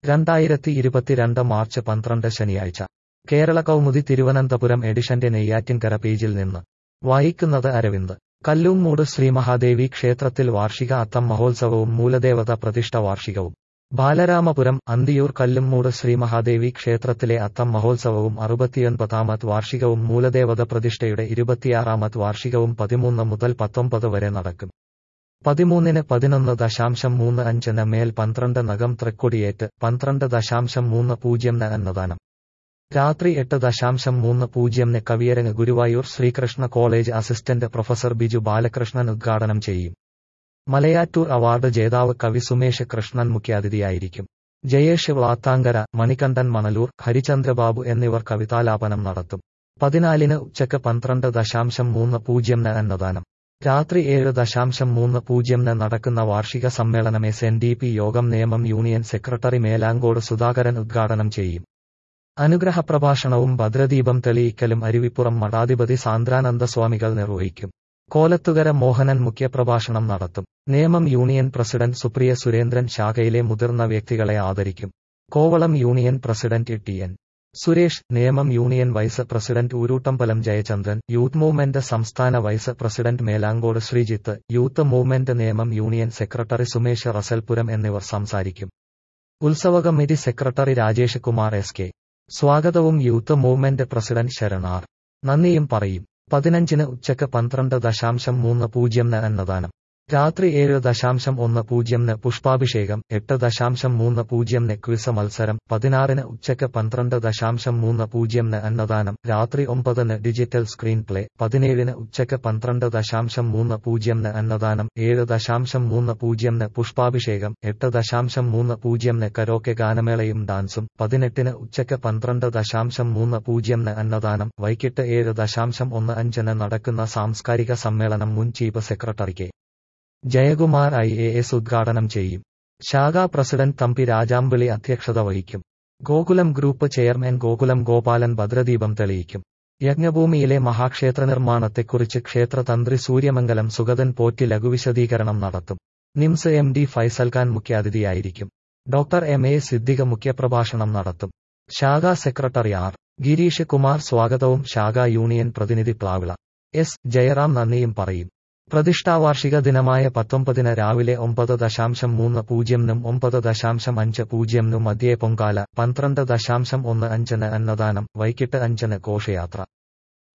രണ്ടായിരത്തി ഇരുപത്തിരണ്ട് മാർച്ച് പന്ത്രണ്ട് ശനിയാഴ്ച കേരള കൗമുദി തിരുവനന്തപുരം എഡിഷന്റെ നെയ്യാറ്റിൻകര പേജിൽ നിന്ന് വായിക്കുന്നത് അരവിന്ദ് കല്ലൂങ്ങൂട് ശ്രീമഹാദേവി ക്ഷേത്രത്തിൽ വാർഷിക അത്തം മഹോത്സവവും മൂലദേവത പ്രതിഷ്ഠ വാർഷികവും ബാലരാമപുരം അന്തിയൂർ കല്ലുമ്മൂട് ശ്രീമഹാദേവി ക്ഷേത്രത്തിലെ അത്തം മഹോത്സവവും അറുപത്തിയൊൻപതാമത് വാർഷികവും മൂലദേവത പ്രതിഷ്ഠയുടെ ഇരുപത്തിയാറാമത് വാർഷികവും പതിമൂന്ന് മുതൽ പത്തൊമ്പത് വരെ നടക്കും പതിമൂന്നിന് പതിനൊന്ന് ദശാംശം മൂന്ന് അഞ്ചിന് മേൽ പന്ത്രണ്ട് നഗം തൃക്കൊടിയേറ്റ് പന്ത്രണ്ട് ദശാംശം മൂന്ന് പൂജ്യംന് അന്നദാനം രാത്രി എട്ട് ദശാംശം മൂന്ന് പൂജ്യംന് കവിയരങ്ങ് Guruvayur Sreekrishna college assistant professor Biju Balakrishnan ഉദ്ഘാടനം ചെയ്യും മലയാറ്റൂർ അവാർഡ് ജേതാവ് കവി സുമേഷ് കൃഷ്ണൻ മുഖ്യാതിഥിയായിരിക്കും ജയേഷ് വ്ളാത്താങ്കര മണികണ്ഠൻ മണലൂർ ഹരിചന്ദ്രബാബു എന്നിവർ കവിതാലാപനം നടത്തും പതിനാലിന് ഉച്ചക്ക് പന്ത്രണ്ട് ദശാംശം മൂന്ന് പൂജ്യംന് അന്നദാനം രാത്രി ഏഴ് ദശാംശം മൂന്ന് പൂജ്യംന് നടക്കുന്ന വാർഷിക സമ്മേളനം എസ് എൻ ഡി പി യോഗം നിയമം യൂണിയൻ സെക്രട്ടറി മേലാങ്കോട് സുധാകരൻ ഉദ്ഘാടനം ചെയ്യും അനുഗ്രഹപ്രഭാഷണവും ഭദ്രദീപം തെളിയിക്കലും അരുവിപ്പുറം മഠാധിപതി സാന്ദ്രാനന്ദ സ്വാമികൾ നിർവഹിക്കും കോലത്തുകര മോഹനൻ മുഖ്യപ്രഭാഷണം നടത്തും നിയമം യൂണിയൻ പ്രസിഡന്റ് സുപ്രിയ സുരേന്ദ്രൻ ശാഖയിലെ മുതിർന്ന വ്യക്തികളെ ആദരിക്കും Kovalam union president T N Suresh നിയമം union vice president Ooruttambalam Jayachandran youth movement സംസ്ഥാന vice president Melancode Sreejith youth movement നിയമം യൂണിയൻ സെക്രട്ടറി സുമേഷ് റസൽപുരം എന്നിവർ സംസാരിക്കും ഉത്സവ committee secretary Rajesh Kumar S K സ്വാഗതവും youth movement president Sharan R നന്ദിയും പറയും പതിനഞ്ചിന് ഉച്ചക്ക് പന്ത്രണ്ട് ദശാംശം മൂന്ന് പൂജ്യംന് അന്നദാനം രാത്രി ഏഴ് ദശാംശം ഒന്ന് പൂജ്യംന് പുഷ്പാഭിഷേകം എട്ട് ദശാംശം മൂന്ന് പൂജ്യംന് ക്വിസ് മത്സരം പതിനാറിന് ഉച്ചക്ക് പന്ത്രണ്ട് ദശാംശം മൂന്ന് പൂജ്യംന് അന്നദാനം രാത്രി ഒമ്പതിന് ഡിജിറ്റൽ സ്ക്രീൻ പ്ലേ പതിനേഴിന് ഉച്ചക്ക് പന്ത്രണ്ട് ദശാംശം മൂന്ന് പൂജ്യംന് അന്നദാനം ഏഴ് ദശാംശം മൂന്ന് പൂജ്യംന് പുഷ്പാഭിഷേകം എട്ട് ദശാംശം മൂന്ന് പൂജ്യംന് കരോക്കെ ഗാനമേളയും ഡാൻസും പതിനെട്ടിന് ഉച്ചക്ക് പന്ത്രണ്ട് ദശാംശം മൂന്ന് പൂജ്യംന് അന്നദാനം വൈകിട്ട് ഏഴ് ദശാംശം ഒന്ന് അഞ്ചിന് നടക്കുന്ന സാംസ്കാരിക സമ്മേളനം മുൻ chief secretary K Jayakumar I A S ഉദ്ഘാടനം ചെയ്യും ശാഖാ പ്രസിഡന്റ് തമ്പി രാജാമ്പിളി അധ്യക്ഷത വഹിക്കും ഗോകുലം ഗ്രൂപ്പ് ചെയർമാൻ ഗോകുലം ഗോപാലൻ ഭദ്രദീപം തെളിയിക്കും യജ്ഞഭൂമിയിലെ മഹാക്ഷേത്ര നിർമ്മാണത്തെക്കുറിച്ച് ക്ഷേത്രതന്ത്രി സൂര്യമംഗലം സുഗതൻ പോറ്റി ലഘുവിശദീകരണം നടത്തും NIMS M D Faisal Khan മുഖ്യാതിഥിയായിരിക്കും ഡോക്ടർ എം എ സിദ്ദിഖ മുഖ്യപ്രഭാഷണം നടത്തും ശാഖാ സെക്രട്ടറി ആർ ഗിരീഷ് കുമാർ സ്വാഗതവും ശാഖാ യൂണിയൻ പ്രതിനിധി പ്ലാവിള എസ് ജയറാം നന്ദിയും പറയും പ്രതിഷ്ഠാവാർഷിക ദിനമായ പത്തൊമ്പതിന് രാവിലെ ഒമ്പത് ദശാംശം മൂന്ന് പൂജ്യംനും ഒമ്പത് ദശാംശം അഞ്ച് പൂജ്യംനും മധ്യേ പൊങ്കാല പന്ത്രണ്ട് ദശാംശം ഒന്ന് അഞ്ചിന് അന്നദാനം വൈകിട്ട് അഞ്ചിന് ഘോഷയാത്ര